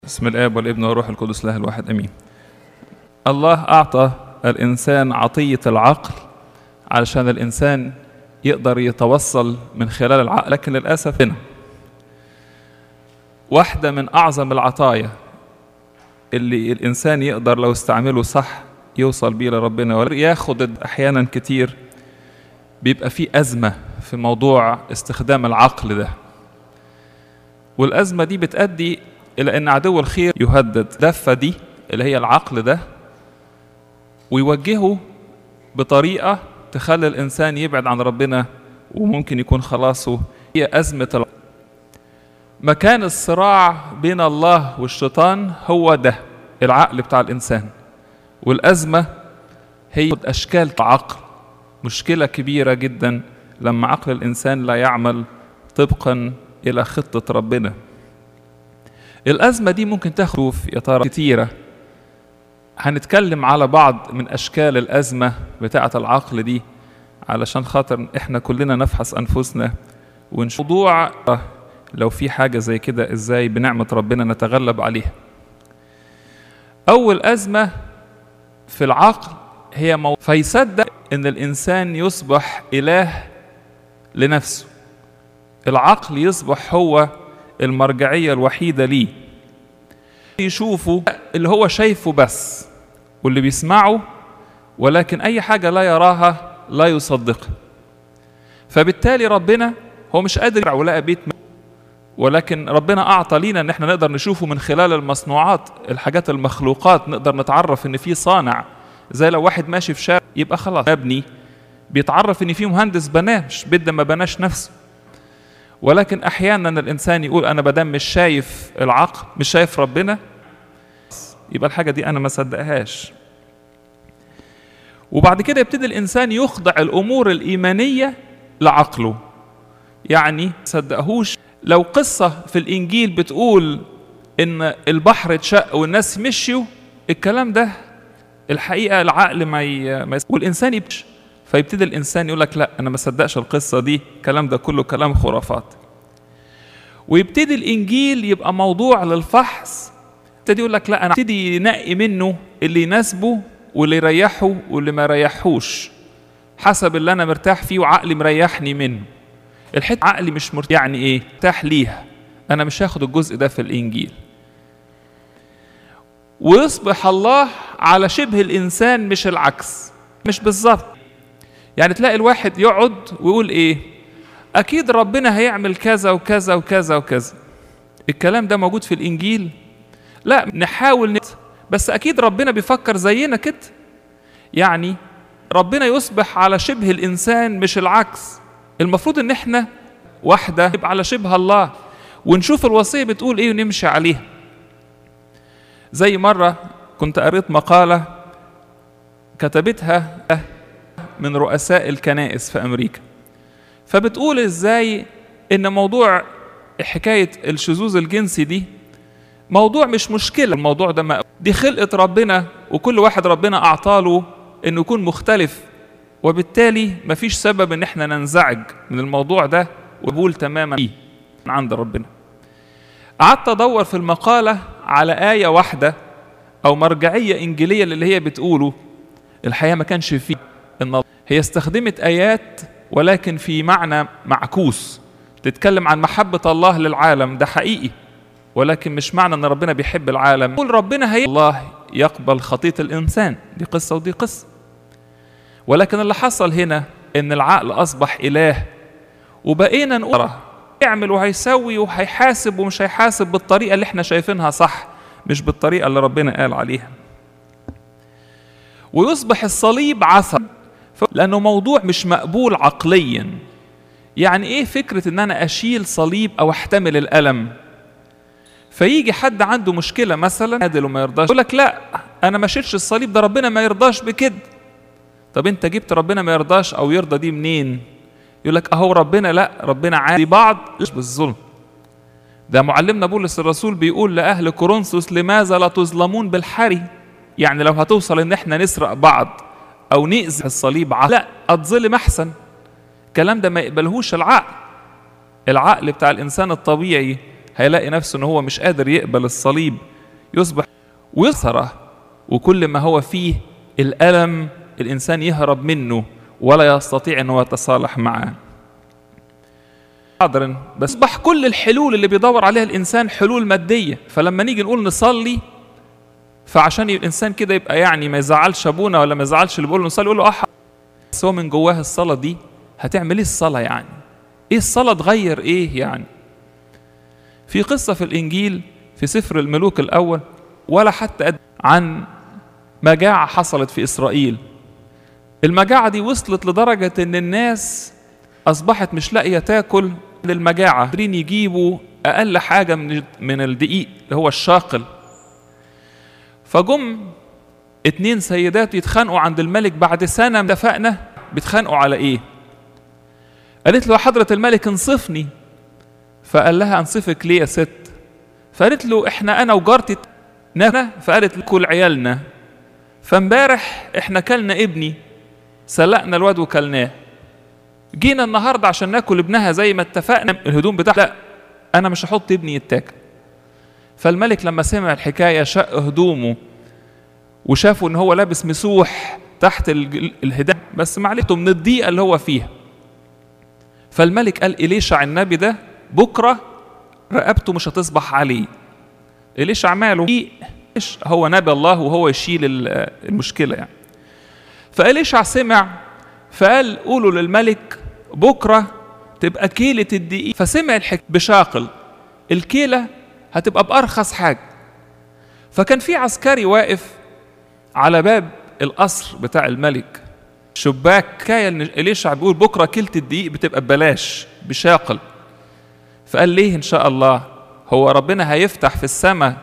بسم الاب والابن والروح القدس له الواحد امين الله اعطى الانسان عطيه العقل علشان الانسان يقدر يتوصل من خلال العقل لكن للاسف هنا واحده من اعظم العطايا اللي الانسان يقدر لو استعمله صح يوصل بيه لربنا ولا ياخد احيانا كتير بيبقى في ازمه في موضوع استخدام العقل ده والازمه دي بتؤدي الى ان عدو الخير يهدد دفه دي اللي هي العقل ده ويوجهه بطريقه تخلي الانسان يبعد عن ربنا وممكن يكون خلاصه هي ازمه العقل. مكان الصراع بين الله والشيطان هو ده العقل بتاع الانسان والازمه هي اشكال عقل مشكله كبيره جدا لما عقل الانسان لا يعمل طبقا الى خطه ربنا الأزمة دي ممكن تاخد يا ترى كتيرة هنتكلم على بعض من أشكال الأزمة بتاعة العقل دي علشان خاطر إحنا كلنا نفحص أنفسنا ونشوف موضوع لو في حاجة زي كده إزاي بنعمة ربنا نتغلب عليها أول أزمة في العقل هي مو... فيصدق إن الإنسان يصبح إله لنفسه العقل يصبح هو المرجعية الوحيدة ليه يشوفه اللي هو شايفه بس واللي بيسمعه ولكن أي حاجة لا يراها لا يصدقها فبالتالي ربنا هو مش قادر ولقى بيت ولكن ربنا أعطى لينا إن احنا نقدر نشوفه من خلال المصنوعات الحاجات المخلوقات نقدر نتعرف إن في صانع زي لو واحد ماشي في شارع يبقى خلاص مبني بيتعرف إن في مهندس بناه مش بيت ما بناش نفسه ولكن احيانا الانسان يقول انا بدام مش شايف العقل مش شايف ربنا يبقى الحاجه دي انا ما صدقهاش وبعد كده يبتدي الانسان يخضع الامور الايمانيه لعقله يعني صدقهوش لو قصه في الانجيل بتقول ان البحر اتشق والناس مشيوا الكلام ده الحقيقه العقل ما, ي... ما ي... والانسان يبش فيبتدي الانسان يقول لك لا انا ما صدقش القصه دي الكلام ده كله كلام خرافات ويبتدي الانجيل يبقى موضوع للفحص يبتدي يقول لك لا انا ابتدي ينقي منه اللي يناسبه واللي يريحه واللي ما يريحوش حسب اللي انا مرتاح فيه وعقلي مريحني منه الحته عقلي مش مرتاح يعني ايه مرتاح ليها انا مش هاخد الجزء ده في الانجيل ويصبح الله على شبه الانسان مش العكس مش بالظبط يعني تلاقي الواحد يقعد ويقول ايه اكيد ربنا هيعمل كذا وكذا وكذا وكذا الكلام ده موجود في الانجيل لا نحاول نت... بس اكيد ربنا بيفكر زينا كده يعني ربنا يصبح على شبه الانسان مش العكس المفروض ان احنا واحده يبقى على شبه الله ونشوف الوصيه بتقول ايه ونمشي عليها زي مره كنت قريت مقاله كتبتها من رؤساء الكنائس في امريكا فبتقول ازاي ان موضوع حكايه الشذوذ الجنسي دي موضوع مش مشكله الموضوع ده ما دي خلقه ربنا وكل واحد ربنا اعطاله انه يكون مختلف وبالتالي مفيش سبب ان احنا ننزعج من الموضوع ده وقبول تماما فيه من عند ربنا قعدت ادور في المقاله على ايه واحده او مرجعيه انجيليه اللي هي بتقوله الحقيقه ما كانش فيه ان هي استخدمت ايات ولكن في معنى معكوس تتكلم عن محبة الله للعالم ده حقيقي ولكن مش معنى ان ربنا بيحب العالم يقول ربنا هي الله يقبل خطية الانسان دي قصة ودي قصة ولكن اللي حصل هنا ان العقل اصبح اله وبقينا نقول يعمل وهيسوي وهيحاسب ومش هيحاسب بالطريقة اللي احنا شايفينها صح مش بالطريقة اللي ربنا قال عليها ويصبح الصليب عثر لأنه موضوع مش مقبول عقليا يعني إيه فكرة إن أنا أشيل صليب أو أحتمل الألم فيجي حد عنده مشكلة مثلا عادل وما يرضاش يقول لك لا أنا ما شيلش الصليب ده ربنا ما يرضاش بكده طب أنت جبت ربنا ما يرضاش أو يرضى دي منين يقول لك أهو ربنا لا ربنا عادي بعض مش بالظلم ده معلمنا بولس الرسول بيقول لأهل كورنثوس لماذا لا تظلمون بالحري يعني لو هتوصل ان احنا نسرق بعض او نأذي الصليب عقل لا اتظلم احسن الكلام ده ما يقبلهوش العقل العقل بتاع الانسان الطبيعي هيلاقي نفسه ان هو مش قادر يقبل الصليب يصبح ويصره وكل ما هو فيه الألم الإنسان يهرب منه ولا يستطيع أنه يتصالح معه حاضر بس بح كل الحلول اللي بيدور عليها الإنسان حلول مادية فلما نيجي نقول نصلي فعشان الإنسان كده يبقى يعني ما يزعلش أبونا ولا ما يزعلش اللي بيقول له نصلي يقول له أح بس هو من جواه الصلاة دي هتعمل إيه الصلاة يعني؟ إيه الصلاة تغير إيه يعني؟ في قصة في الإنجيل في سفر الملوك الأول ولا حتى عن مجاعة حصلت في إسرائيل المجاعة دي وصلت لدرجة إن الناس أصبحت مش لاقية تاكل للمجاعة قادرين يجيبوا أقل حاجة من من الدقيق اللي هو الشاقل فجم اتنين سيدات يتخانقوا عند الملك بعد سنة اتفقنا بيتخانقوا على إيه؟ قالت له حضرة الملك انصفني فقال لها انصفك ليه يا ست؟ فقالت له احنا انا وجارتي ناكل فقالت له كل عيالنا فامبارح احنا كلنا ابني سلقنا الواد وكلناه جينا النهارده عشان ناكل ابنها زي ما اتفقنا الهدوم بتاعها لا انا مش هحط ابني يتاكل فالملك لما سمع الحكايه شق هدومه وشافوا ان هو لابس مسوح تحت الهدام بس معلته من الضيقه اللي هو فيها فالملك قال إليشع النبي ده بكره رقبته مش هتصبح عليه إليشع ماله هو نبي الله وهو يشيل المشكله يعني فإليشع سمع فقال قولوا للملك بكرة تبقى كيلة الدقيق فسمع الحك بشاقل الكيلة هتبقى بأرخص حاجة فكان في عسكري واقف على باب القصر بتاع الملك شباك كاية إليشع بيقول بكرة كيلة الدقيق بتبقى ببلاش بشاقل فقال ليه إن شاء الله هو ربنا هيفتح في السماء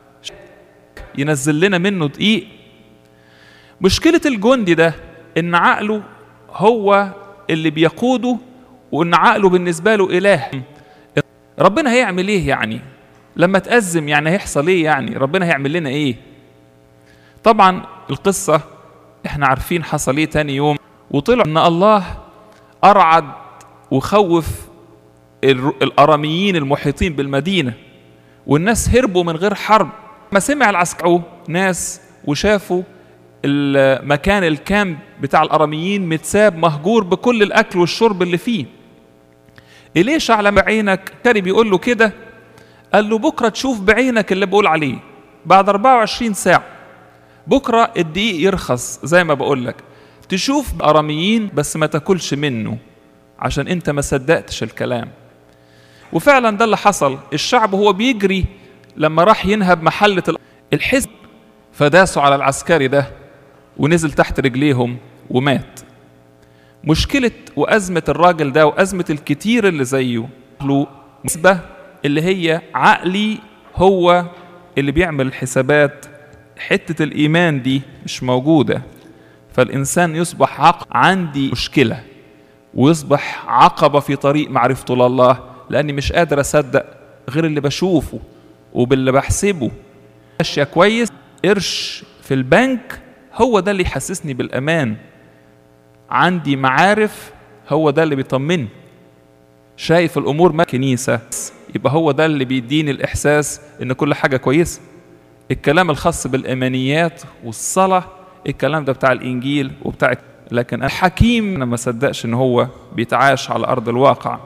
ينزل لنا منه دقيق مشكلة الجندي ده إن عقله هو اللي بيقوده وإن عقله بالنسبة له إله ربنا هيعمل إيه يعني لما تأزم يعني هيحصل إيه يعني ربنا هيعمل لنا إيه طبعا القصة إحنا عارفين حصل إيه تاني يوم وطلع إن الله أرعد وخوف الأراميين المحيطين بالمدينة والناس هربوا من غير حرب ما سمع العسكري ناس وشافوا المكان الكامب بتاع الأراميين متساب مهجور بكل الأكل والشرب اللي فيه إليش على بعينك كاري بيقول له كده قال له بكرة تشوف بعينك اللي بقول عليه بعد 24 ساعة بكرة الدقيق يرخص زي ما بقول لك تشوف أراميين بس ما تاكلش منه عشان انت ما صدقتش الكلام وفعلا ده اللي حصل الشعب هو بيجري لما راح ينهب محلة الحزب فداسوا على العسكري ده ونزل تحت رجليهم ومات مشكلة وأزمة الراجل ده وأزمة الكتير اللي زيه له نسبة اللي هي عقلي هو اللي بيعمل الحسابات حتة الإيمان دي مش موجودة فالإنسان يصبح عقل عندي مشكلة ويصبح عقبة في طريق معرفة الله لأني مش قادر أصدق غير اللي بشوفه وباللي بحسبه ماشية كويس قرش في البنك هو ده اللي يحسسني بالأمان عندي معارف هو ده اللي بيطمني شايف الأمور ما كنيسة يبقى هو ده اللي بيديني الإحساس إن كل حاجة كويسة الكلام الخاص بالإيمانيات والصلاة الكلام ده بتاع الإنجيل وبتاع لكن الحكيم أنا ما صدقش إن هو بيتعاش على أرض الواقع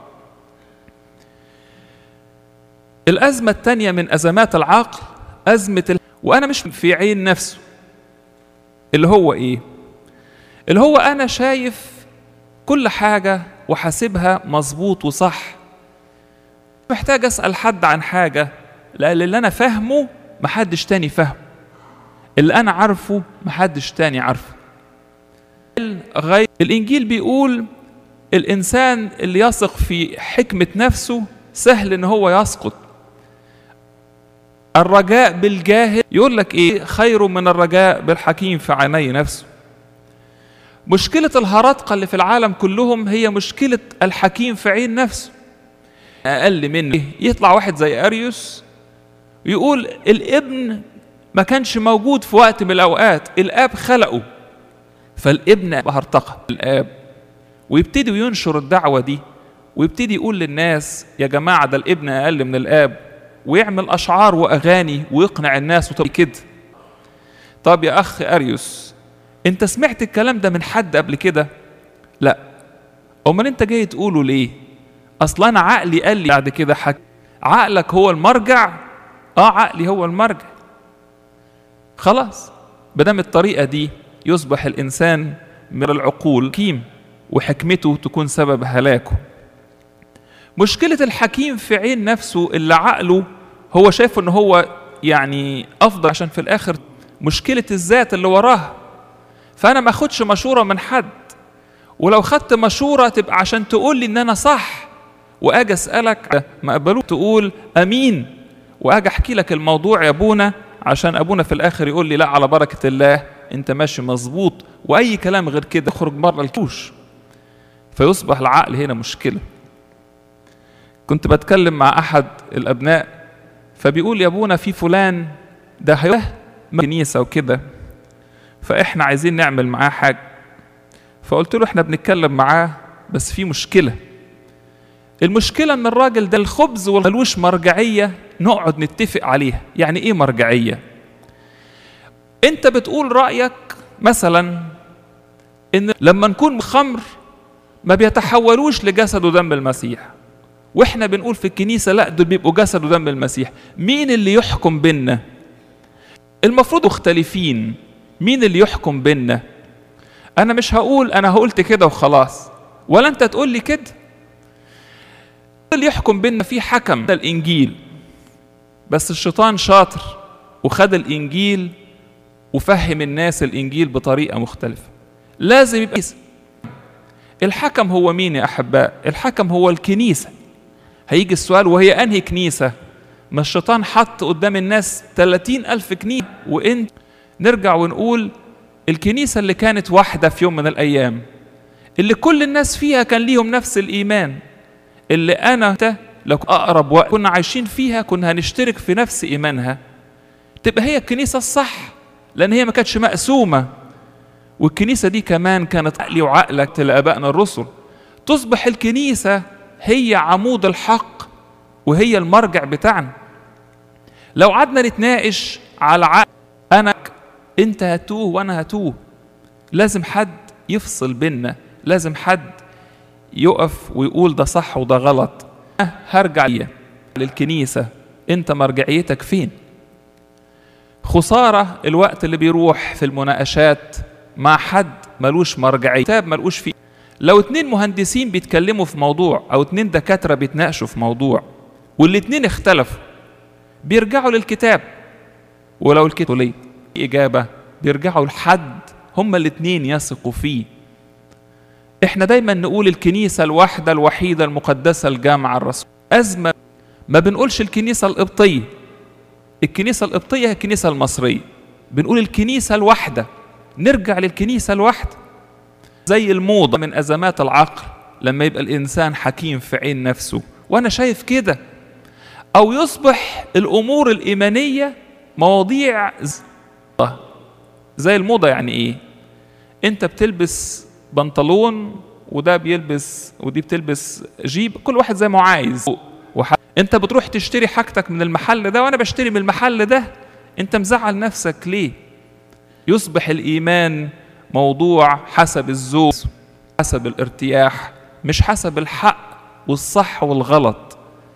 الأزمة الثانية من أزمات العقل أزمة ال... وأنا مش في عين نفسه اللي هو إيه؟ اللي هو أنا شايف كل حاجة وحاسبها مظبوط وصح محتاج أسأل حد عن حاجة لأن اللي أنا فاهمه محدش تاني فاهمه اللي أنا عارفه محدش تاني عارفه غير الإنجيل بيقول الإنسان اللي يثق في حكمة نفسه سهل إن هو يسقط الرجاء بالجاهل يقول لك ايه خير من الرجاء بالحكيم في عيني نفسه مشكلة الهرطقة اللي في العالم كلهم هي مشكلة الحكيم في عين نفسه أقل منه يطلع واحد زي أريوس يقول الابن ما كانش موجود في وقت من الأوقات الآب خلقه فالابن هرطقة الآب ويبتدي ينشر الدعوة دي ويبتدي يقول للناس يا جماعة ده الابن أقل من الآب ويعمل اشعار واغاني ويقنع الناس وطب كده طب يا اخ اريوس انت سمعت الكلام ده من حد قبل كده لا امال انت جاي تقوله ليه اصلا انا عقلي قال لي بعد كده حك... عقلك هو المرجع اه عقلي هو المرجع خلاص بدام الطريقه دي يصبح الانسان من العقول كيم وحكمته تكون سبب هلاكه مشكله الحكيم في عين نفسه اللي عقله هو شايف ان هو يعني افضل عشان في الاخر مشكله الذات اللي وراها فانا ما اخدش مشوره من حد ولو خدت مشوره تبقى عشان تقول لي ان انا صح واجي اسالك ما قبلوك تقول امين واجي احكي لك الموضوع يا ابونا عشان ابونا في الاخر يقول لي لا على بركه الله انت ماشي مظبوط واي كلام غير كده يخرج بره الكوش فيصبح العقل هنا مشكله كنت بتكلم مع احد الابناء فبيقول يا ابونا في فلان ده هيروح كنيسه وكده فاحنا عايزين نعمل معاه حاجه فقلت له احنا بنتكلم معاه بس في مشكله المشكله ان الراجل ده الخبز والملوش مرجعيه نقعد نتفق عليها يعني ايه مرجعيه انت بتقول رايك مثلا ان لما نكون خمر ما بيتحولوش لجسد ودم المسيح واحنا بنقول في الكنيسه لا دول بيبقوا جسد ودم المسيح مين اللي يحكم بينا المفروض مختلفين مين اللي يحكم بينا انا مش هقول انا قلت كده وخلاص ولا انت تقول لي كده اللي يحكم بينا في حكم ده الانجيل بس الشيطان شاطر وخد الانجيل وفهم الناس الانجيل بطريقه مختلفه لازم يبقى الحكم هو مين يا احباء الحكم هو الكنيسه هيجي السؤال وهي انهي كنيسه ما الشيطان حط قدام الناس 30 ألف كنيسة وانت نرجع ونقول الكنيسة اللي كانت واحدة في يوم من الأيام اللي كل الناس فيها كان ليهم نفس الإيمان اللي أنا لو أقرب وقت كنا عايشين فيها كنا هنشترك في نفس إيمانها تبقى هي الكنيسة الصح لأن هي ما كانتش مقسومة والكنيسة دي كمان كانت عقلي وعقلك لآبائنا الرسل تصبح الكنيسة هي عمود الحق وهي المرجع بتاعنا لو قعدنا نتناقش على عقل أنا أنت هتوه وأنا هتوه لازم حد يفصل بينا لازم حد يقف ويقول ده صح وده غلط هرجع للكنيسة أنت مرجعيتك فين خسارة الوقت اللي بيروح في المناقشات مع حد ملوش مرجعية كتاب ملوش فيه لو اتنين مهندسين بيتكلموا في موضوع أو اتنين دكاترة بيتناقشوا في موضوع والاتنين اختلفوا بيرجعوا للكتاب ولو الكتاب ليه إجابة بيرجعوا لحد هما الاتنين يثقوا فيه احنا دايما نقول الكنيسة الواحدة الوحيدة المقدسة الجامعة الرسول أزمة ما بنقولش الكنيسة القبطية الكنيسة القبطية هي الكنيسة المصرية بنقول الكنيسة الواحدة نرجع للكنيسة الواحدة زي الموضة من أزمات العقل لما يبقى الإنسان حكيم في عين نفسه وأنا شايف كده أو يصبح الأمور الإيمانية مواضيع زي الموضة يعني إيه أنت بتلبس بنطلون وده بيلبس ودي بتلبس جيب كل واحد زي ما عايز وح... انت بتروح تشتري حاجتك من المحل ده وانا بشتري من المحل ده انت مزعل نفسك ليه يصبح الايمان موضوع حسب الذوق حسب الارتياح مش حسب الحق والصح والغلط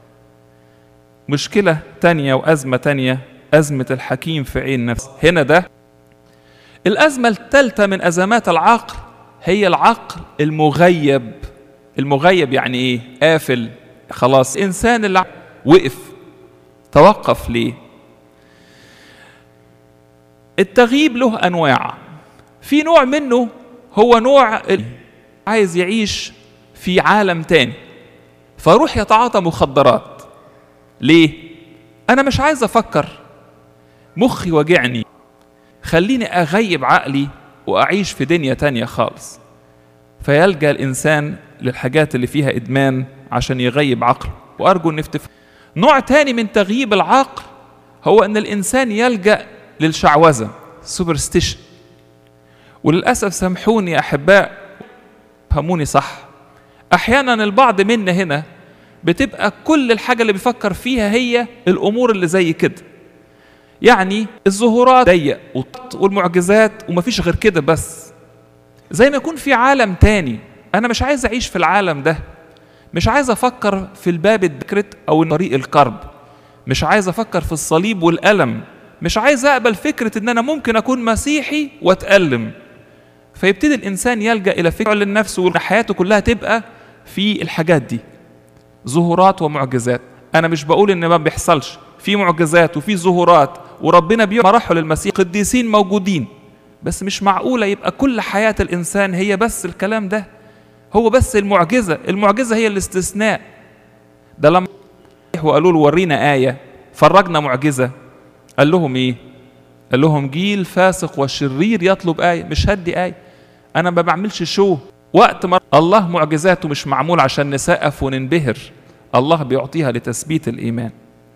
مشكلة تانية وأزمة تانية أزمة الحكيم في عين نفسه هنا ده الأزمة الثالثة من أزمات العقل هي العقل المغيب المغيب يعني ايه قافل خلاص انسان اللي وقف توقف ليه التغييب له انواع في نوع منه هو نوع عايز يعيش في عالم تاني فروح يتعاطى مخدرات ليه انا مش عايز افكر مخي وجعني خليني اغيب عقلي واعيش في دنيا تانية خالص فيلجا الانسان للحاجات اللي فيها ادمان عشان يغيب عقله وارجو ان افتف نوع تاني من تغييب العقل هو ان الانسان يلجا للشعوذه سوبرستيشن وللاسف سامحوني يا احباء فهموني صح احيانا البعض منا هنا بتبقى كل الحاجة اللي بيفكر فيها هي الأمور اللي زي كده يعني الظهورات ضيق والمعجزات ومفيش غير كده بس زي ما يكون في عالم تاني أنا مش عايز أعيش في العالم ده مش عايز أفكر في الباب الدكرت أو طريق الكرب مش عايز أفكر في الصليب والألم مش عايز أقبل فكرة إن أنا ممكن أكون مسيحي وأتألم فيبتدي الإنسان يلجأ إلى فكرة للنفس وإن حياته كلها تبقى في الحاجات دي ظهورات ومعجزات أنا مش بقول إن ما بيحصلش في معجزات وفي ظهورات وربنا بيوم مراحل المسيح قديسين موجودين بس مش معقولة يبقى كل حياة الإنسان هي بس الكلام ده هو بس المعجزة المعجزة هي الاستثناء ده لما وقالوا له ورينا آية فرجنا معجزة قال لهم إيه قال لهم جيل فاسق وشرير يطلب آية مش هدي آية أنا ما بعملش شو وقت ما الله معجزاته مش معمول عشان نسقف وننبهر الله بيعطيها لتثبيت الإيمان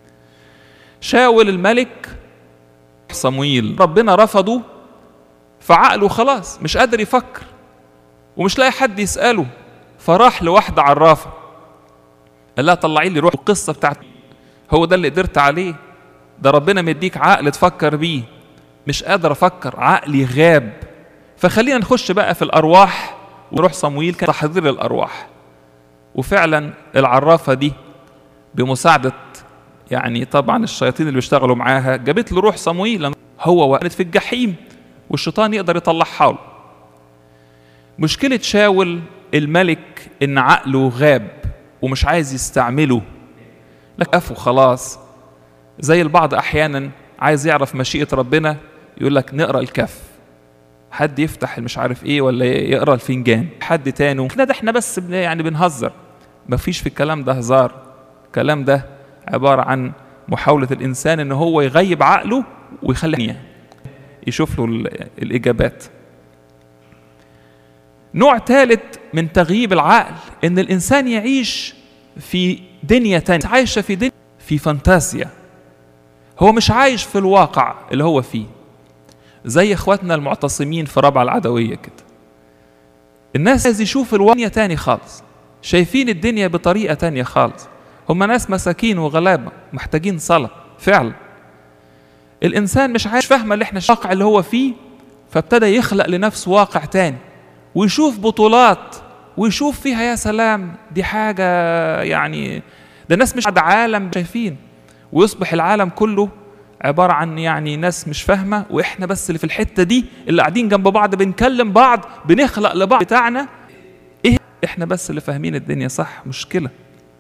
شاول الملك صمويل ربنا رفضه فعقله خلاص مش قادر يفكر ومش لاقي حد يسأله فراح لواحدة عرافة قال لها طلعي لي روح القصة بتاعت هو ده اللي قدرت عليه ده ربنا مديك عقل تفكر بيه مش قادر افكر عقلي غاب فخلينا نخش بقى في الارواح وروح صمويل كان تحضير الارواح وفعلا العرافه دي بمساعده يعني طبعا الشياطين اللي بيشتغلوا معاها جابت له روح صمويل هو وقت في الجحيم والشيطان يقدر يطلعها له مشكله شاول الملك ان عقله غاب ومش عايز يستعمله لك أفو خلاص زي البعض احيانا عايز يعرف مشيئه ربنا يقول لك نقرا الكف حد يفتح مش عارف ايه ولا يقرا الفنجان حد تاني لا ده احنا بس بن يعني بنهزر مفيش في الكلام ده هزار الكلام ده عباره عن محاوله الانسان ان هو يغيب عقله ويخلي يشوف له الاجابات نوع ثالث من تغييب العقل ان الانسان يعيش في دنيا تانية عايشه في دنيا في فانتازيا هو مش عايش في الواقع اللي هو فيه زي اخواتنا المعتصمين في ربع العدويه كده الناس عايز يشوف الدنيا تاني خالص شايفين الدنيا بطريقه تانية خالص هم ناس مساكين وغلابه محتاجين صلاه فعلا الانسان مش عايش فاهمه اللي احنا الواقع اللي هو فيه فابتدى يخلق لنفسه واقع تاني ويشوف بطولات ويشوف فيها يا سلام دي حاجه يعني ده الناس مش عالم شايفين ويصبح العالم كله عبارة عن يعني ناس مش فاهمة وإحنا بس اللي في الحتة دي اللي قاعدين جنب بعض بنكلم بعض بنخلق لبعض بتاعنا إيه إحنا بس اللي فاهمين الدنيا صح مشكلة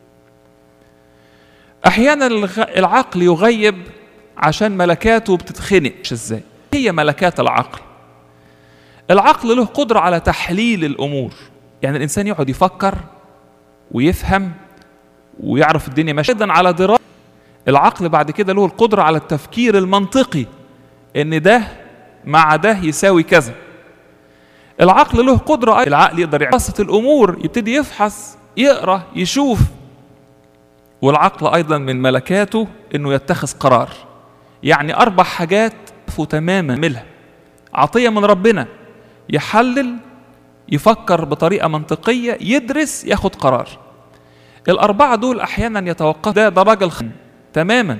أحيانا العقل يغيب عشان ملكاته بتتخنق إزاي هي ملكات العقل العقل له قدرة على تحليل الأمور يعني الإنسان يقعد يفكر ويفهم ويعرف الدنيا ماشية أيضا على دراسة العقل بعد كده له القدرة على التفكير المنطقي إن ده مع ده يساوي كذا العقل له قدرة العقل يقدر يعرف الأمور يبتدي يفحص يقرأ يشوف والعقل أيضا من ملكاته إنه يتخذ قرار يعني أربع حاجات تماما ملها عطية من ربنا يحلل يفكر بطريقة منطقية يدرس ياخد قرار الأربعة دول أحيانا يتوقف ده ده راجل خن. تماما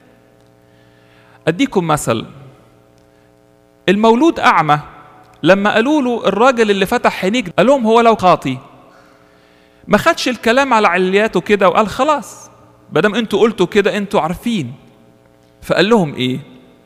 أديكم مثل المولود أعمى لما قالوا له الراجل اللي فتح عينيك قال لهم هو لو خاطي ما خدش الكلام على علياته كده وقال خلاص بدم انتوا قلتوا كده انتوا عارفين فقال لهم ايه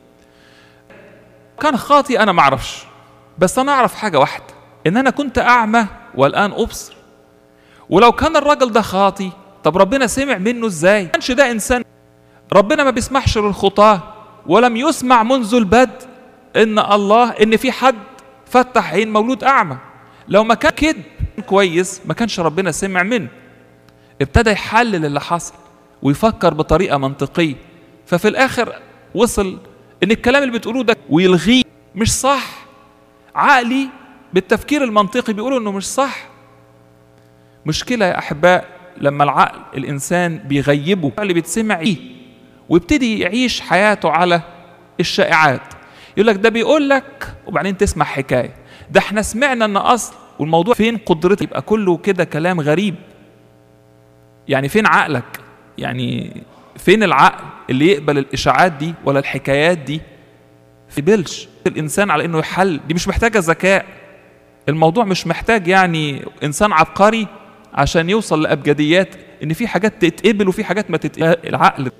كان خاطي انا ما اعرفش بس انا اعرف حاجه واحده ان انا كنت اعمى والان ابصر ولو كان الراجل ده خاطي طب ربنا سمع منه ازاي ما كانش ده انسان ربنا ما بيسمحش للخطاه ولم يسمع منذ البدء ان الله ان في حد فتح عين مولود اعمى لو ما كان كذب كويس ما كانش ربنا سمع منه ابتدى يحلل اللي حصل ويفكر بطريقه منطقيه ففي الاخر وصل ان الكلام اللي بتقولوه ده ويلغيه مش صح عقلي بالتفكير المنطقي بيقولوا انه مش صح مشكله يا احباء لما العقل الانسان بيغيبه اللي بيتسمع ايه ويبتدي يعيش حياته على الشائعات يقول لك ده بيقول لك وبعدين تسمع حكايه ده احنا سمعنا ان اصل والموضوع فين قدرته يبقى كله كده كلام غريب يعني فين عقلك يعني فين العقل اللي يقبل الاشاعات دي ولا الحكايات دي في بلش الانسان على انه يحل دي مش محتاجه ذكاء الموضوع مش محتاج يعني انسان عبقري عشان يوصل لابجديات ان في حاجات تتقبل وفي حاجات ما تتقبل العقل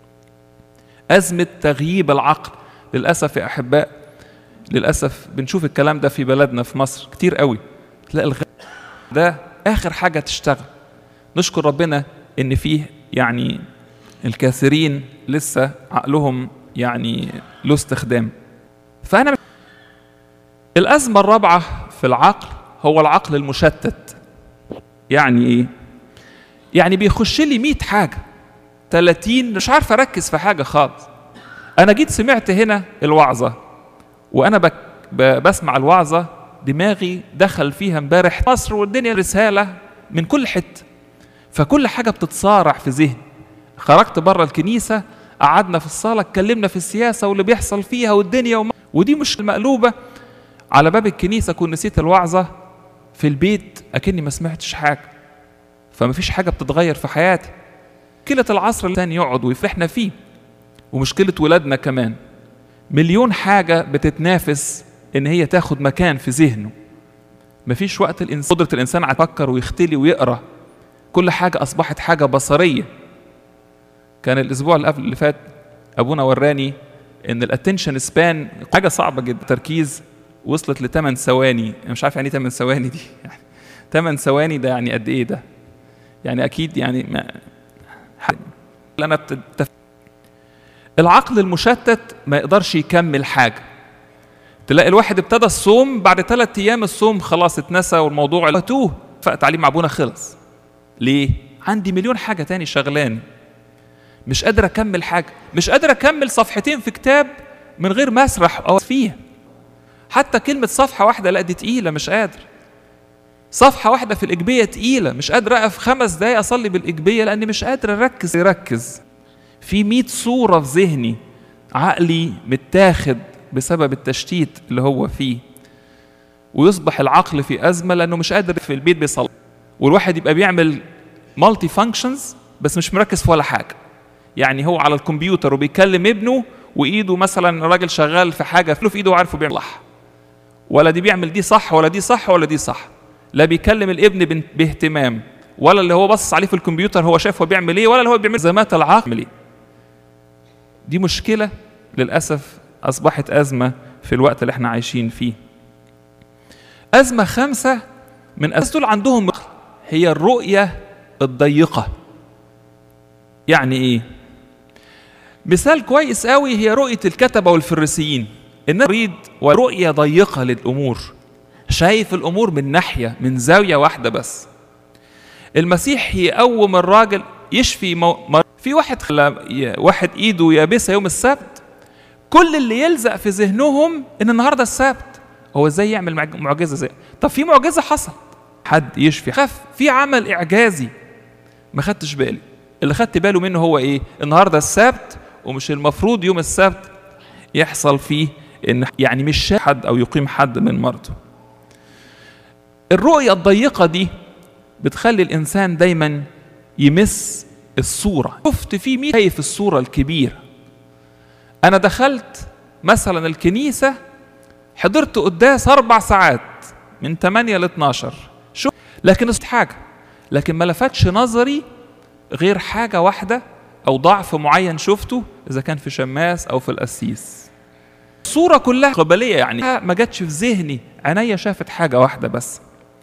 ازمه تغييب العقل للاسف يا احباء للاسف بنشوف الكلام ده في بلدنا في مصر كتير قوي تلاقي الغ... ده اخر حاجه تشتغل نشكر ربنا ان فيه يعني الكثيرين لسه عقلهم يعني له استخدام فانا الازمه الرابعه في العقل هو العقل المشتت يعني ايه يعني بيخش لي 100 حاجه 30 مش عارف اركز في حاجه خالص انا جيت سمعت هنا الوعظه وانا بك بسمع الوعظه دماغي دخل فيها امبارح مصر والدنيا رساله من كل حته فكل حاجه بتتصارع في ذهني خرجت بره الكنيسه قعدنا في الصاله اتكلمنا في السياسه واللي بيحصل فيها والدنيا وما ودي مش المقلوبه على باب الكنيسه كنت نسيت الوعظه في البيت اكني ما سمعتش حاجه فما فيش حاجه بتتغير في حياتي مشكله العصر الثاني يقعد ويفرحنا فيه ومشكله ولادنا كمان مليون حاجه بتتنافس ان هي تاخد مكان في ذهنه مفيش وقت الانسان قدره الانسان على يفكر ويختلي ويقرا كل حاجه اصبحت حاجه بصريه كان الاسبوع اللي قبل اللي فات ابونا وراني ان الاتنشن سبان حاجه صعبه جدا تركيز وصلت ل 8 ثواني انا مش عارف يعني ايه 8 ثواني دي يعني 8 ثواني ده يعني قد ايه ده يعني اكيد يعني ما انا بتف... العقل المشتت ما يقدرش يكمل حاجه تلاقي الواحد ابتدى الصوم بعد ثلاث ايام الصوم خلاص اتنسى والموضوع توه فقت عليه مع ابونا خلص ليه عندي مليون حاجه تاني شغلاني مش قادر اكمل حاجه مش قادر اكمل صفحتين في كتاب من غير ما اسرح او فيه حتى كلمه صفحه واحده لا دي تقيله مش قادر صفحه واحده في الاجبيه تقيله مش قادر اقف خمس دقايق اصلي بالاجبيه لاني مش قادر اركز يركز في مئة صوره في ذهني عقلي متاخد بسبب التشتيت اللي هو فيه ويصبح العقل في ازمه لانه مش قادر في البيت بيصلي والواحد يبقى بيعمل مالتي فانكشنز بس مش مركز في ولا حاجه يعني هو على الكمبيوتر وبيكلم ابنه وايده مثلا راجل شغال في حاجه في ايده وعارفه بيعمل صح ولا دي بيعمل دي صح ولا دي صح ولا دي صح لا بيكلم الابن باهتمام ولا اللي هو بص عليه في الكمبيوتر هو شايف هو بيعمل ايه ولا اللي هو بيعمل زمات العقل ايه دي مشكله للاسف اصبحت ازمه في الوقت اللي احنا عايشين فيه ازمه خامسه من اساس دول عندهم هي الرؤيه الضيقه يعني ايه مثال كويس قوي هي رؤيه الكتبه والفريسيين الناس تريد ورؤيه ضيقه للامور شايف الامور من ناحيه من زاويه واحده بس المسيح يقوم الراجل يشفي مو... في واحد خلا واحد ايده يابسه يوم السبت كل اللي يلزق في ذهنهم ان النهارده السبت هو ازاي يعمل معجزه زي طب في معجزه حصلت حد يشفي خف في عمل اعجازي ما خدتش بالي اللي خدت باله منه هو ايه النهارده السبت ومش المفروض يوم السبت يحصل فيه ان يعني مش حد او يقيم حد من مرضه الرؤيه الضيقه دي بتخلي الانسان دايما يمس الصوره شفت في مين شايف الصوره الكبيره انا دخلت مثلا الكنيسه حضرت قداس اربع ساعات من 8 ل 12 شو لكن حاجه لكن ما لفتش نظري غير حاجه واحده او ضعف معين شفته اذا كان في شماس او في القسيس الصوره كلها قبليه يعني ما جاتش في ذهني عينيا شافت حاجه واحده بس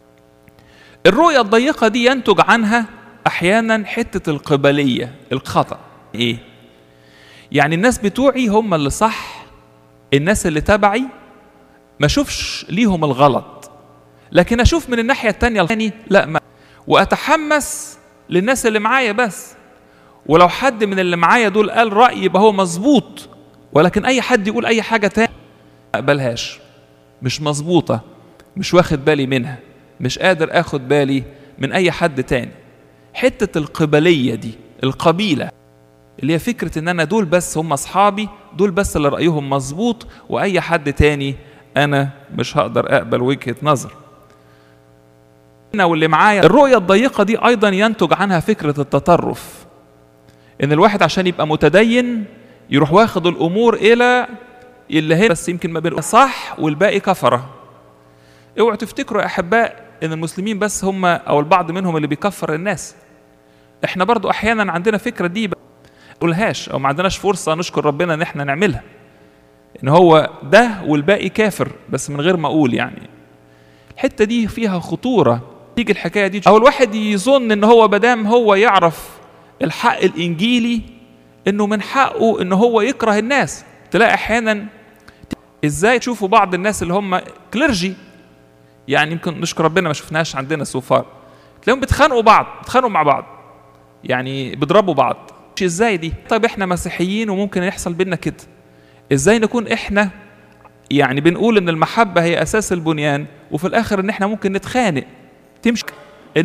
الرؤيه الضيقه دي ينتج عنها احيانا حته القبليه الخطا ايه يعني الناس بتوعي هم اللي صح الناس اللي تبعي ما اشوفش ليهم الغلط لكن اشوف من الناحيه التانية الثاني لا ما واتحمس للناس اللي معايا بس ولو حد من اللي معايا دول قال راي يبقى هو مظبوط ولكن اي حد يقول اي حاجه تاني ما اقبلهاش مش مظبوطه مش واخد بالي منها مش قادر اخد بالي من اي حد تاني حته القبليه دي القبيله اللي هي فكره ان انا دول بس هم اصحابي دول بس اللي رايهم مظبوط واي حد تاني انا مش هقدر اقبل وجهه نظر انا واللي معايا الرؤيه الضيقه دي ايضا ينتج عنها فكره التطرف ان الواحد عشان يبقى متدين يروح واخد الامور الى اللي هي بس يمكن ما بين صح والباقي كفره اوعوا تفتكروا يا احباء ان المسلمين بس هم او البعض منهم اللي بيكفر الناس احنا برضو احيانا عندنا فكره دي قولهاش او ما عندناش فرصه نشكر ربنا ان احنا نعملها ان هو ده والباقي كافر بس من غير ما اقول يعني الحته دي فيها خطوره تيجي الحكايه دي او الواحد يظن ان هو مادام هو يعرف الحق الانجيلي انه من حقه ان هو يكره الناس تلاقي احيانا ازاي تشوفوا بعض الناس اللي هم كليرجي يعني يمكن نشكر ربنا ما شفناش عندنا سوفار تلاقيهم بيتخانقوا بعض بيتخانقوا مع بعض يعني بيضربوا بعض ازاي دي طيب احنا مسيحيين وممكن يحصل بينا كده ازاي نكون احنا يعني بنقول ان المحبه هي اساس البنيان وفي الاخر ان احنا ممكن نتخانق تمشي إن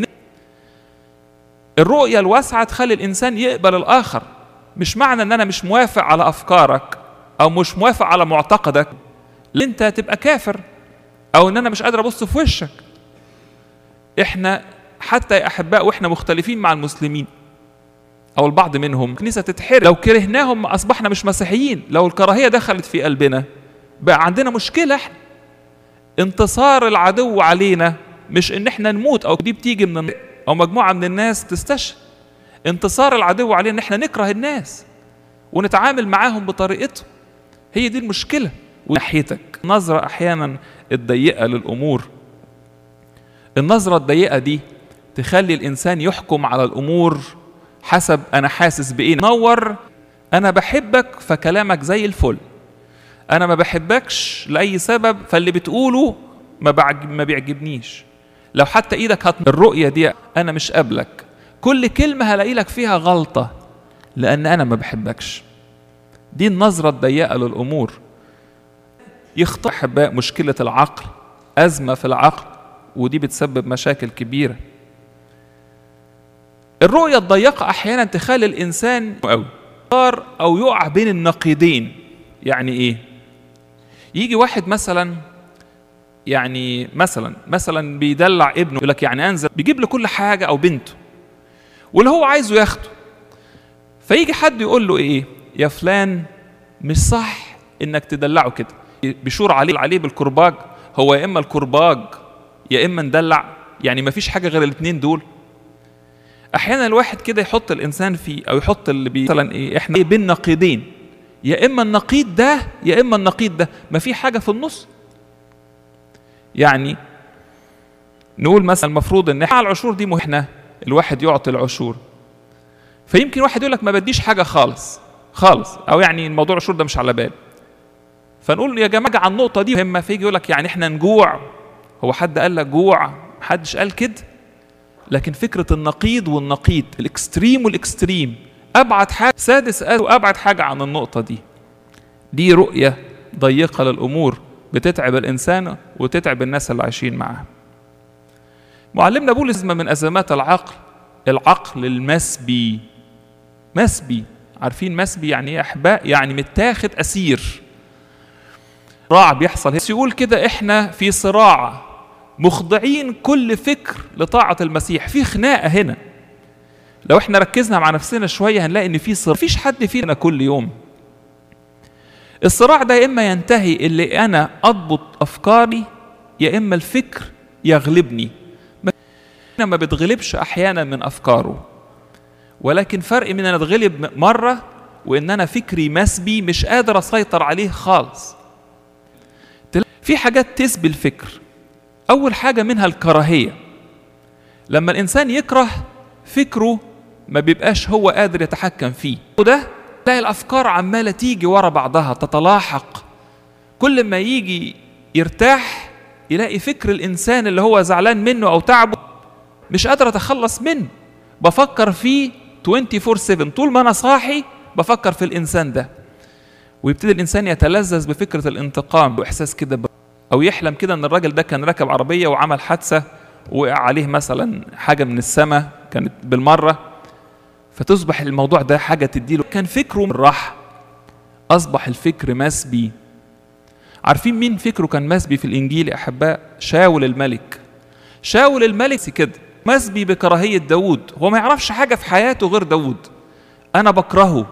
الرؤيه الواسعه تخلي الانسان يقبل الاخر مش معنى ان انا مش موافق على افكارك او مش موافق على معتقدك انت تبقى كافر او ان انا مش قادر ابص في وشك احنا حتى يا احباء واحنا مختلفين مع المسلمين او البعض منهم كنيسه تتحرق لو كرهناهم اصبحنا مش مسيحيين لو الكراهيه دخلت في قلبنا بقى عندنا مشكله احنا انتصار العدو علينا مش ان احنا نموت او دي بتيجي من او مجموعه من الناس تستشهد انتصار العدو علينا ان احنا نكره الناس ونتعامل معاهم بطريقتهم هي دي المشكله وناحيتك نظره احيانا الضيقه للامور النظره الضيقه دي تخلي الانسان يحكم على الامور حسب انا حاسس بايه نور انا بحبك فكلامك زي الفل انا ما بحبكش لاي سبب فاللي بتقوله ما, بعجب ما بيعجبنيش لو حتى ايدك هت الرؤيه دي انا مش قابلك كل كلمه هلاقي لك فيها غلطه لان انا ما بحبكش دي النظره الضيقه للامور يخطئ احباء مشكله العقل ازمه في العقل ودي بتسبب مشاكل كبيره الرؤية الضيقة أحيانا تخلي الإنسان أو أو يقع بين النقيضين يعني إيه؟ يجي واحد مثلا يعني مثلا مثلا بيدلع ابنه يقول لك يعني انزل بيجيب له كل حاجه او بنته واللي هو عايزه ياخده فيجي حد يقول له ايه يا فلان مش صح انك تدلعه كده بيشور عليه عليه بالكرباج هو يا اما الكرباج يا اما ندلع يعني ما فيش حاجه غير الاثنين دول احيانا الواحد كده يحط الانسان في او يحط اللي بي مثلا ايه احنا بين نقيضين يا اما النقيض ده يا اما النقيض ده ما في حاجه في النص يعني نقول مثلا المفروض ان احنا العشور دي مهنه الواحد يعطي العشور فيمكن واحد يقول لك ما بديش حاجه خالص خالص او يعني الموضوع العشور ده مش على بال فنقول يا جماعه على النقطه دي مهمه فيجي يقول لك يعني احنا نجوع هو حد قال لك جوع محدش قال كده لكن فكرة النقيض والنقيض الاكستريم والاكستريم أبعد حاجة سادس وأبعد حاجة عن النقطة دي دي رؤية ضيقة للأمور بتتعب الإنسان وتتعب الناس اللي عايشين معاه معلمنا بولس من أزمات العقل العقل المسبي مسبي عارفين مسبي يعني ايه احباء يعني متاخد اسير صراع بيحصل يقول كده احنا في صراع مخضعين كل فكر لطاعة المسيح في خناقة هنا لو احنا ركزنا مع نفسنا شوية هنلاقي ان في صراع مفيش حد فينا كل يوم الصراع ده يا اما ينتهي اللي انا اضبط افكاري يا اما الفكر يغلبني ما بتغلبش احيانا من افكاره ولكن فرق من انا اتغلب مره وان انا فكري مسبي مش قادر اسيطر عليه خالص في حاجات تسبي الفكر أول حاجة منها الكراهية لما الإنسان يكره فكره ما بيبقاش هو قادر يتحكم فيه وده تلاقي الأفكار عمالة تيجي ورا بعضها تتلاحق كل ما يجي يرتاح يلاقي فكر الإنسان اللي هو زعلان منه أو تعبه مش قادر أتخلص منه بفكر فيه 24/7 طول ما أنا صاحي بفكر في الإنسان ده ويبتدي الإنسان يتلذذ بفكرة الانتقام وإحساس كده او يحلم كده ان الراجل ده كان راكب عربيه وعمل حادثه وقع عليه مثلا حاجه من السماء كانت بالمره فتصبح الموضوع ده حاجه تديله كان فكره راح اصبح الفكر مسبي عارفين مين فكره كان مسبي في الانجيل يا احباء شاول الملك شاول الملك كده مسبي بكراهية داود هو ما يعرفش حاجة في حياته غير داود أنا بكرهه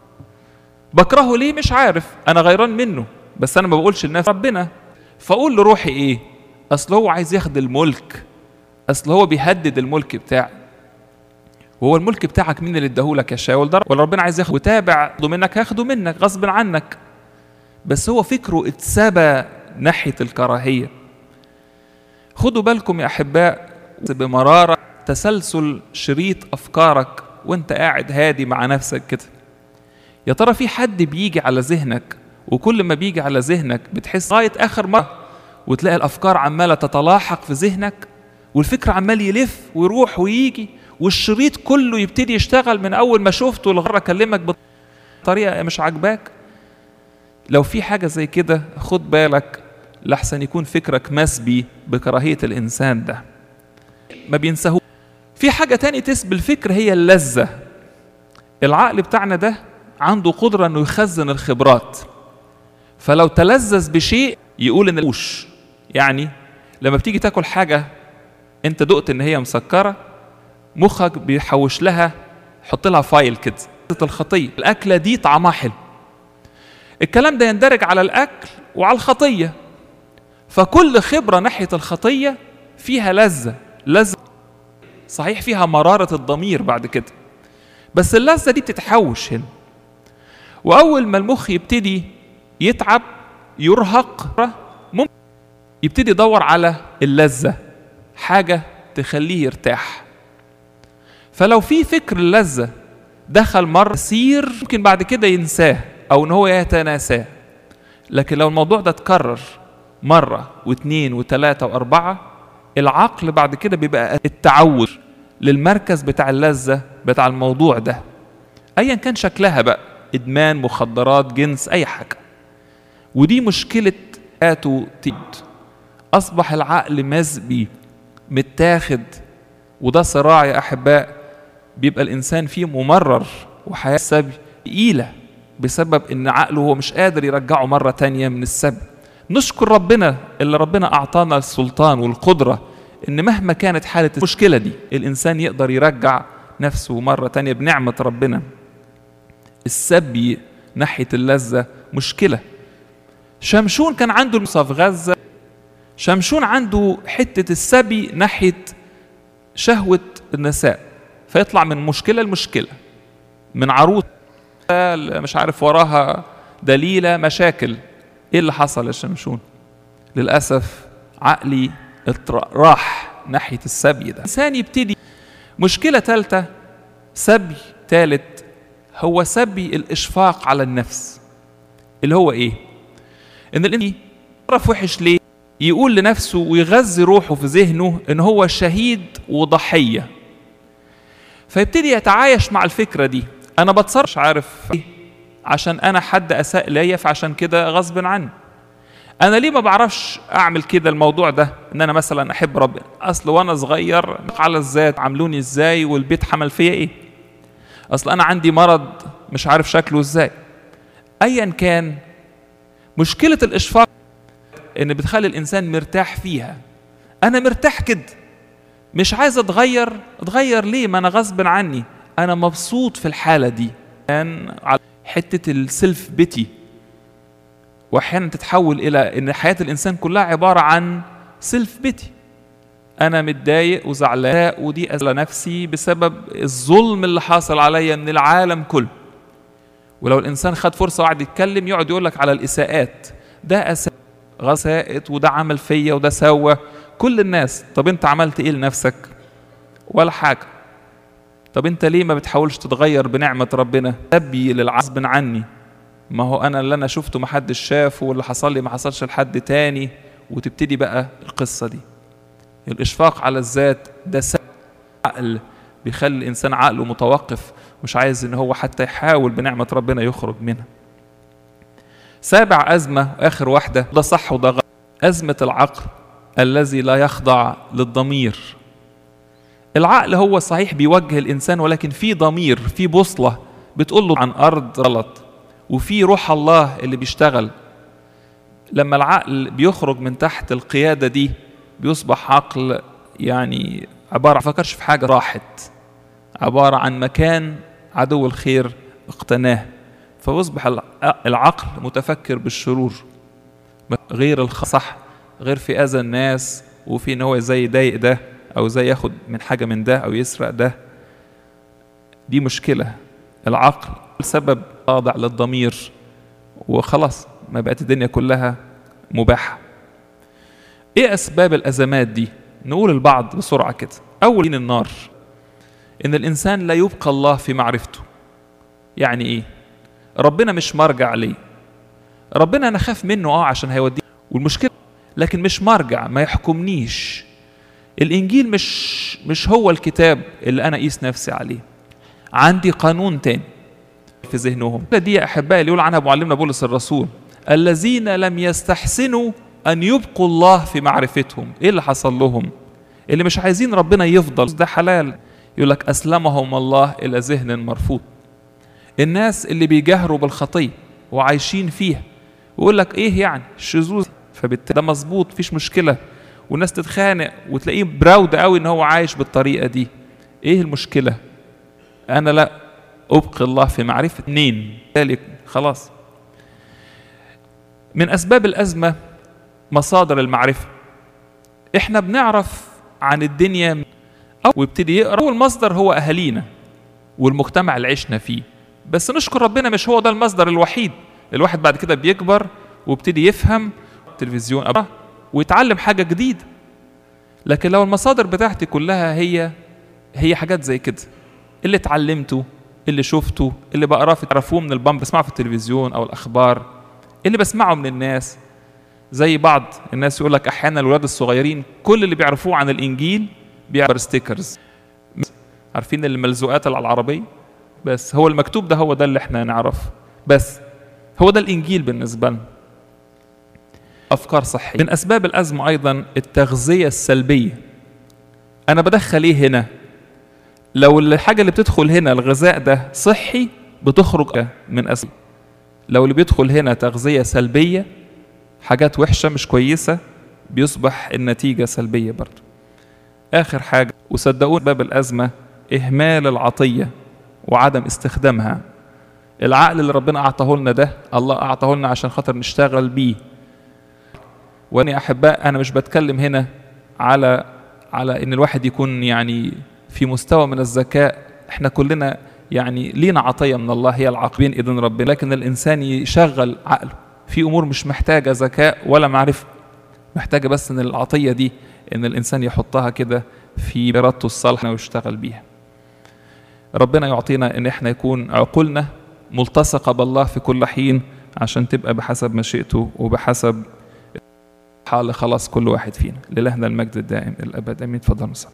بكرهه ليه مش عارف أنا غيران منه بس أنا ما بقولش الناس ربنا فأقول لروحي إيه أصل هو عايز ياخد الملك أصل هو بيهدد الملك بتاعي وهو الملك بتاعك مين اللي اداهولك يا شاول ده ولا ربنا عايز ياخده وتابع منك هياخده منك غصب عنك بس هو فكره اتسبى ناحية الكراهية خدوا بالكم يا أحباء بمرارة تسلسل شريط أفكارك وانت قاعد هادي مع نفسك كده يا ترى في حد بيجي على ذهنك وكل ما بيجي على ذهنك بتحس لغاية آخر مرة وتلاقي الأفكار عمالة تتلاحق في ذهنك والفكر عمال يلف ويروح ويجي والشريط كله يبتدي يشتغل من أول ما شفته لغاية أكلمك بطريقة مش عاجباك لو في حاجة زي كده خد بالك لحسن يكون فكرك مسبي بكراهية الإنسان ده ما بينساه في حاجة تاني تسبي الفكر هي اللذة العقل بتاعنا ده عنده قدرة انه يخزن الخبرات فلو تلذذ بشيء يقول ان الوش يعني لما بتيجي تاكل حاجة انت دقت ان هي مسكرة مخك بيحوش لها حط لها فايل كده الخطية الأكلة دي طعمها حلو الكلام ده يندرج على الأكل وعلى الخطية فكل خبرة ناحية الخطية فيها لذة لذة صحيح فيها مرارة الضمير بعد كده بس اللذة دي بتتحوش هنا وأول ما المخ يبتدي يتعب يرهق ممكن يبتدي يدور على اللذة حاجة تخليه يرتاح فلو في فكر اللذة دخل مرة سير ممكن بعد كده ينساه أو إن هو يتناساه لكن لو الموضوع ده اتكرر مرة واثنين وثلاثة وأربعة العقل بعد كده بيبقى التعود للمركز بتاع اللذة بتاع الموضوع ده أيا كان شكلها بقى إدمان مخدرات جنس أي حاجة ودي مشكلة آتو تيد أصبح العقل مزبي متاخد وده صراع يا أحباء بيبقى الإنسان فيه ممرر وحياة سبي تقيلة بسبب إن عقله هو مش قادر يرجعه مرة تانية من السبي نشكر ربنا اللي ربنا أعطانا السلطان والقدرة إن مهما كانت حالة المشكلة دي الإنسان يقدر يرجع نفسه مرة تانية بنعمة ربنا السبي ناحية اللذة مشكلة شمشون كان عنده المصاب في غزة شمشون عنده حتة السبي ناحية شهوة النساء فيطلع من مشكلة لمشكلة من عروض مش عارف وراها دليلة مشاكل ايه اللي حصل يا شمشون للأسف عقلي راح ناحية السبي ده الإنسان يبتدي مشكلة ثالثة سبي ثالث هو سبي الإشفاق على النفس اللي هو إيه؟ إن الإنسان يعرف وحش ليه؟ يقول لنفسه ويغذي روحه في ذهنه إن هو شهيد وضحية فيبتدي يتعايش مع الفكرة دي أنا بتصرفش عارف إيه؟ عشان أنا حد أساء ليا فعشان كده غصب عني انا ليه ما بعرفش اعمل كده الموضوع ده ان انا مثلا احب ربنا اصل وانا صغير على الذات عاملوني ازاي والبيت حمل فيا ايه اصل انا عندي مرض مش عارف شكله ازاي ايا كان مشكله الاشفاق ان بتخلي الانسان مرتاح فيها انا مرتاح كده مش عايز اتغير اتغير ليه ما انا غصب عني انا مبسوط في الحاله دي كان على حته السيلف بيتي واحيانا تتحول الى ان حياه الانسان كلها عباره عن سيلف بيتي انا متضايق وزعلان ودي أزل نفسي بسبب الظلم اللي حاصل عليا من العالم كله ولو الانسان خد فرصه وقعد يتكلم يقعد يقول لك على الاساءات ده اساء غسائت وده عمل فيا وده سوى كل الناس طب انت عملت ايه لنفسك ولا حاجه طب انت ليه ما بتحاولش تتغير بنعمه ربنا تبي للعصب عني ما هو انا اللي انا شفته ما حدش شافه واللي حصل لي ما حصلش لحد تاني وتبتدي بقى القصه دي الاشفاق على الذات ده عقل بيخلي الانسان عقله متوقف مش عايز ان هو حتى يحاول بنعمه ربنا يخرج منها سابع ازمه اخر واحده ده صح وده غلط ازمه العقل الذي لا يخضع للضمير العقل هو صحيح بيوجه الانسان ولكن في ضمير في بوصله بتقول له عن ارض غلط وفي روح الله اللي بيشتغل لما العقل بيخرج من تحت القياده دي بيصبح عقل يعني عبارة ما فكرش في حاجة راحت عبارة عن مكان عدو الخير اقتناه فيصبح العقل متفكر بالشرور غير الصح غير في اذى الناس وفي ان هو زي يضايق ده او زي ياخد من حاجه من ده او يسرق ده دي مشكله العقل سبب خاضع للضمير وخلاص ما بقت الدنيا كلها مباحه ايه اسباب الازمات دي نقول البعض بسرعه كده اول دين النار ان الانسان لا يبقى الله في معرفته يعني ايه ربنا مش مرجع ليه ربنا انا خاف منه اه عشان هيوديه والمشكله لكن مش مرجع ما يحكمنيش الانجيل مش مش هو الكتاب اللي انا اقيس نفسي عليه عندي قانون تاني في ذهنهم دي يا احبائي اللي يقول عنها معلمنا بولس الرسول الذين لم يستحسنوا ان يبقوا الله في معرفتهم ايه اللي حصل لهم اللي مش عايزين ربنا يفضل ده حلال يقول لك اسلمهم الله الى ذهن مرفوض الناس اللي بيجاهروا بالخطيه وعايشين فيها ويقول لك ايه يعني الشذوذ فبالتالي ده مظبوط مفيش مشكله والناس تتخانق وتلاقيه براود قوي ان هو عايش بالطريقه دي ايه المشكله انا لا ابقي الله في معرفه اثنين ذلك خلاص من اسباب الازمه مصادر المعرفه احنا بنعرف عن الدنيا أو ويبتدي يقرا اول مصدر هو اهالينا والمجتمع اللي عشنا فيه بس نشكر ربنا مش هو ده المصدر الوحيد الواحد بعد كده بيكبر وابتدي يفهم تلفزيون أبقى ويتعلم حاجة جديدة لكن لو المصادر بتاعتي كلها هي هي حاجات زي كده اللي اتعلمته اللي شفته اللي بقراه في تعرفوه من البامب بسمعه في التلفزيون او الاخبار اللي بسمعه من الناس زي بعض الناس يقول لك احيانا الولاد الصغيرين كل اللي بيعرفوه عن الانجيل بيعبر ستيكرز عارفين الملزوقات اللي على العربيه بس هو المكتوب ده هو ده اللي احنا نعرفه بس هو ده الانجيل بالنسبه لنا افكار صحيه من اسباب الازمه ايضا التغذيه السلبيه انا بدخل ايه هنا لو الحاجه اللي بتدخل هنا الغذاء ده صحي بتخرج من أسباب لو اللي بيدخل هنا تغذيه سلبيه حاجات وحشه مش كويسه بيصبح النتيجه سلبيه برضه اخر حاجه وصدقوني باب الازمه اهمال العطيه وعدم استخدامها العقل اللي ربنا اعطاه لنا ده الله اعطاه لنا عشان خاطر نشتغل بيه وانا احباء انا مش بتكلم هنا على على ان الواحد يكون يعني في مستوى من الذكاء احنا كلنا يعني لينا عطيه من الله هي العاقبين اذن ربنا لكن الانسان يشغل عقله في امور مش محتاجه ذكاء ولا معرفه محتاجه بس ان العطيه دي ان الانسان يحطها كده في ارادته الصالحه ويشتغل بيها ربنا يعطينا ان احنا يكون عقولنا ملتصقه بالله في كل حين عشان تبقى بحسب مشيئته وبحسب حال خلاص كل واحد فينا للهنا المجد الدائم الابد امين تفضل نصلي